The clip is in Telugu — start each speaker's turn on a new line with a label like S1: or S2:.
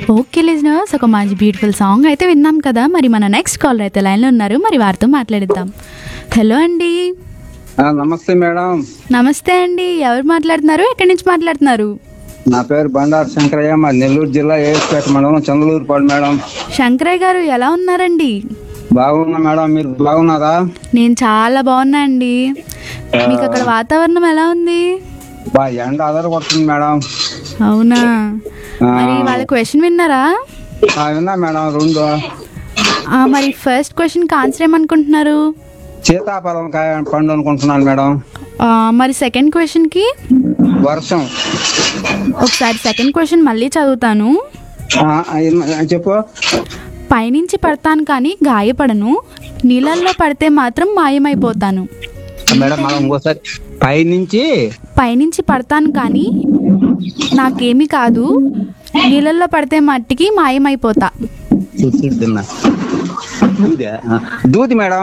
S1: ఓకే లిజనర్స్ ఒక మంచి బ్యూటిఫుల్ సాంగ్ అయితే విన్నాం కదా మరి మన నెక్స్ట్ కాలర్ అయితే లైన్లో ఉన్నారు మరి వారితో మాట్లాడిద్దాం హలో అండి
S2: ఆ, నమస్తే మేడం
S1: నమస్తే అండి ఎవరు మాట్లాడుతున్నారు ఎక్కడి నుంచి మాట్లాడుతున్నారు
S2: నా పేరు బండారు శంకరయ్య మా నెల్లూరు జిల్లా ఏఎస్పేట మండలం చంద్రలూరుపాడు మేడం
S1: శంకరయ్య గారు ఎలా ఉన్నారండి
S2: బాగున్నా మేడం మీరు బాగున్నారా
S1: నేను చాలా బాగున్నా అండి మీకు అక్కడ వాతావరణం ఎలా ఉంది
S2: బా ఎండ అదర కొడుతుంది మేడం
S1: అవునా
S2: ఆ,
S1: మరి వాళ్ళ క్వశ్చన్ విన్నారా
S2: ఆ, విన్నా మేడం రెండు
S1: ఆ, మరి ఫస్ట్ క్వశ్చన్కి ఆన్సర్ ఏమనుకుంటున్నారు
S2: సీతాఫలం కాయ పండు అనుకుంటున్నాను మేడం
S1: ఆ, మరి సెకండ్ క్వశ్చన్కి
S2: వర్షం
S1: ఒకసారి సెకండ్ క్వశ్చన్ మళ్ళీ చదువుతాను
S2: ఆ, ఆ, ఇన్న- చెప్పు
S1: పైనుంచి పడతాను కానీ గాయపడను నీళ్ళల్లో పడితే మాత్రం మాయమైపోతాను
S2: మేడం మనం ఇంకోసారి పైనుంచి
S1: పైనుంచి పడతాను కానీ నాకేమీ కాదు నీళ్ళల్లో పడితే మట్టికి మాయమైపోతా
S2: తిన్నా దూది మేడం